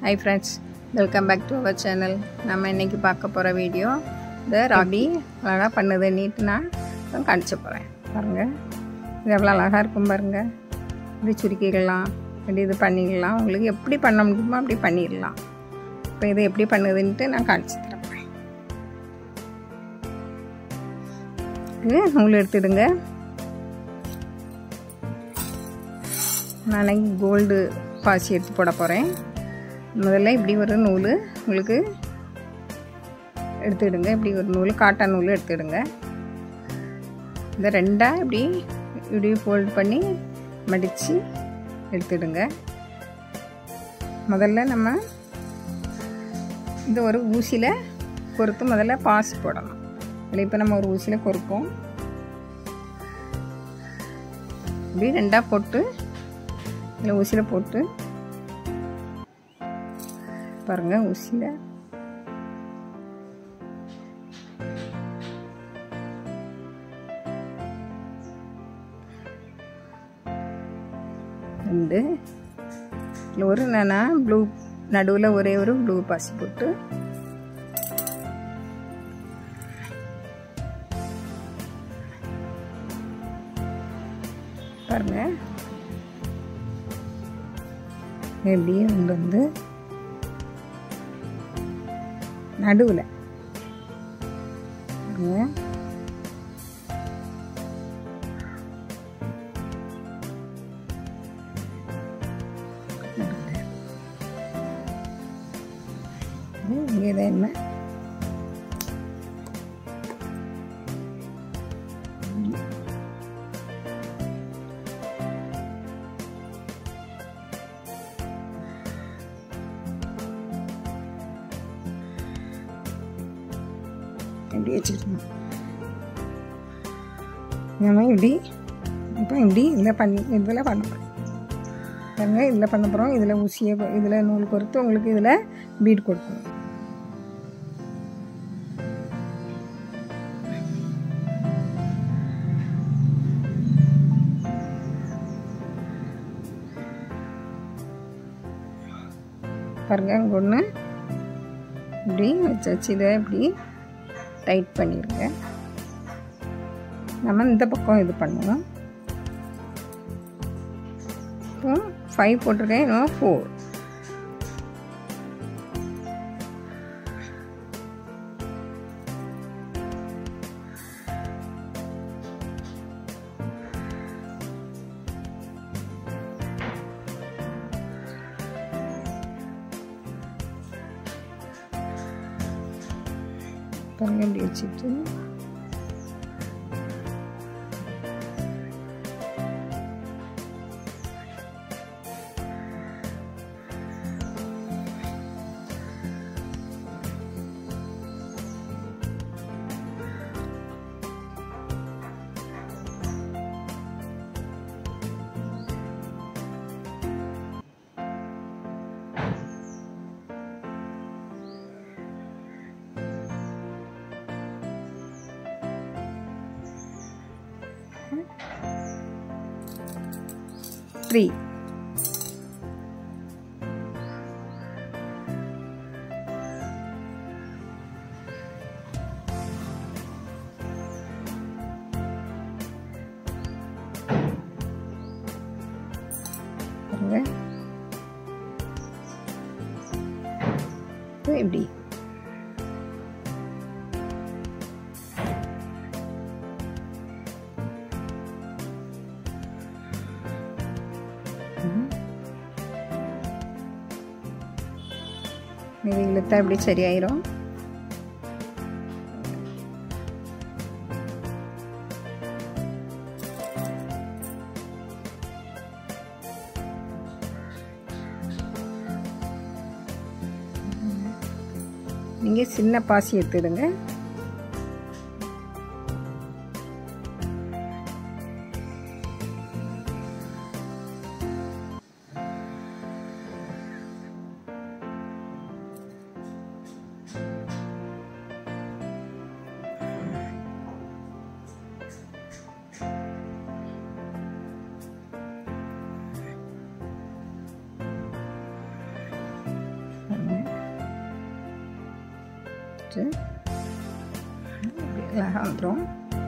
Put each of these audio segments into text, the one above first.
high friends welcome back to our channel நம்ம இன்றைக்கி பார்க்க போகிற வீடியோ இந்த ராபி அழகாக பண்ணுது நீட்டுனா நான் காணிச்சு போகிறேன் பாருங்கள் இது எவ்வளோ அழகாக இருக்கும் பாருங்கள் இப்படி சுருக்கிக்கலாம் இப்படி இது பண்ணிக்கலாம் உங்களுக்கு எப்படி பண்ண முடியுமோ அப்படி பண்ணிடலாம் இப்போ இது எப்படி பண்ணுதுன்ட்டு நான் காணிச்சு தரேன் இது நூல் எடுத்துடுங்க நான் கோல்டு பாசி எடுத்து போட போகிறேன் முதல்ல இப்படி ஒரு நூல் உங்களுக்கு எடுத்துக்கிடுங்க இப்படி ஒரு நூல் காட்டன் நூல் எடுத்துக்கிடுங்க இந்த ரெண்டாக இப்படி இப்படி ஃபோல்ட் பண்ணி மடித்து எடுத்துடுங்க முதல்ல நம்ம இந்த ஒரு ஊசியில் பொறுத்து முதல்ல பாசி போடணும் இதில் இப்போ நம்ம ஒரு ஊசியில் பொறுப்போம் இப்படி ரெண்டாக போட்டு இதில் ஊசியில் போட்டு பாருங்கள் ஊசியில் ரெண்டு இதில் ஒரு என்னன்னா ப்ளூ நடுவில் ஒரே ஒரு ப்ளூ பாசி போட்டு பாருங்க எப்படி ரெண்டு வந்து நடுவில் இங்கே என்ன இப்படி வச்சுக்கணும் நம்ம இப்படி இப்போ இப்படி இதில் பண்ணி இதில் பண்ண போகிறோம் பாருங்கள் இதில் பண்ண போகிறோம் இதில் ஊசியை இதில் நூல் பொறுத்து உங்களுக்கு இதில் பீட் கொடுக்கணும் பாருங்க இங்கே ஒன்று இப்படி வச்சாச்சு இதை இப்படி டைட் பண்ணிடுங்க நம்ம இந்த பக்கம் இது பண்ணுவோம் இப்போ ஃபைவ் போட்டிருக்கேன் இன்னும் ஃபோர் பாருங்க இப்படி வச்சுட்டு த்ரீ இப்படி இது இழுத்தா இப்படி சரியாயிரும் நீங்கள் சின்ன பாசி எடுத்துடுங்க வச்சுட்டு அழகாக வந்துடும்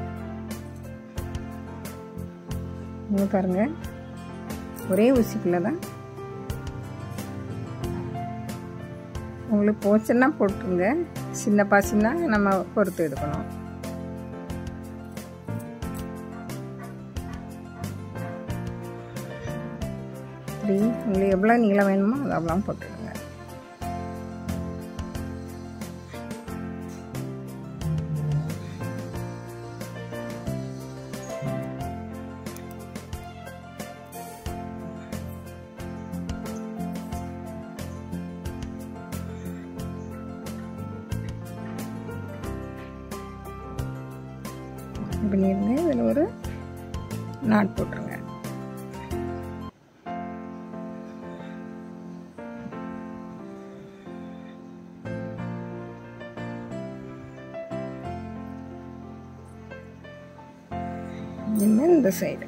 இங்கே பாருங்கள் ஒரே ஊசிக்குள்ளே தான் உங்களுக்கு போச்சுன்னா போட்டுருங்க சின்ன பாசின்னா நம்ம பொறுத்து எடுக்கணும் த்ரீ உங்களுக்கு எவ்வளோ நீளம் வேணுமோ அது அவ்வளோ போட்டுடுங்க பண்ணிடுங்க இதில் ஒரு நாட் போட்டுருங்க இனிமேல் இந்த சைடு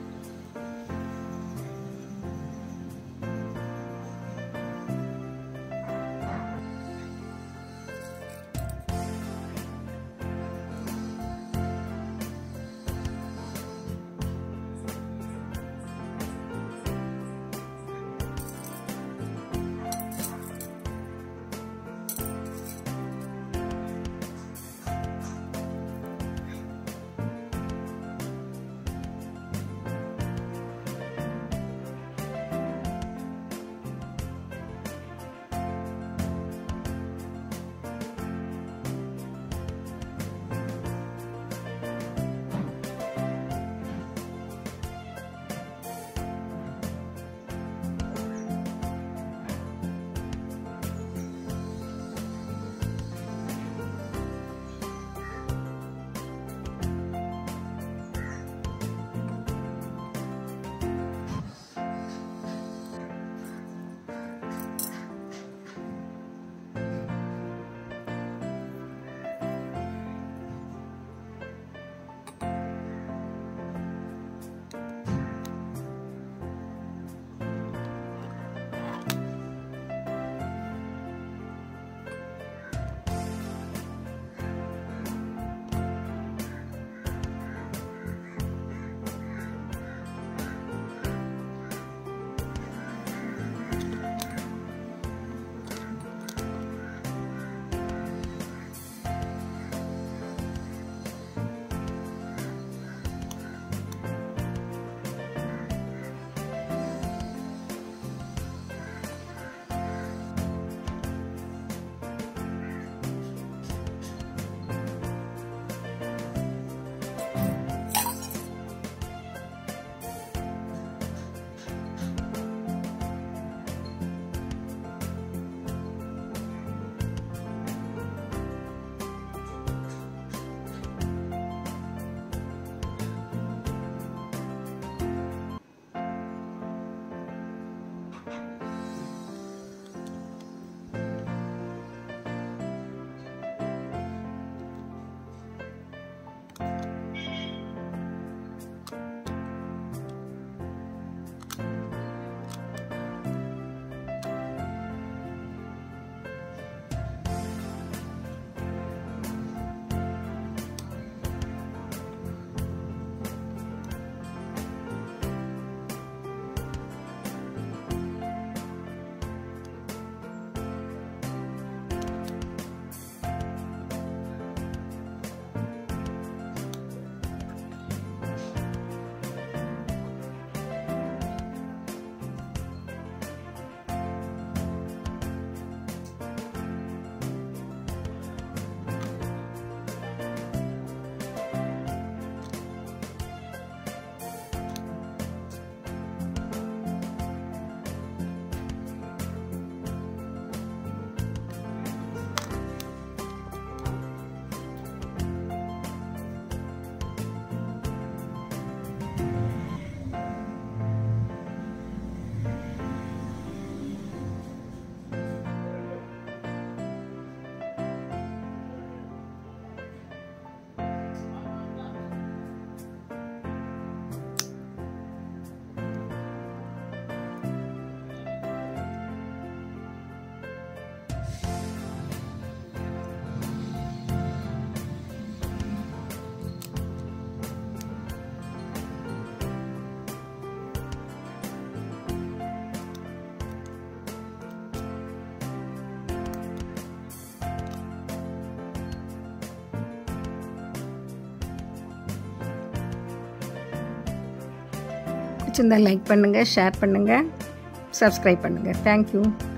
பிடிச்சிருந்தா லைக் பண்ணுங்கள் ஷேர் பண்ணுங்கள் சப்ஸ்கிரைப் பண்ணுங்கள் தேங்க்யூ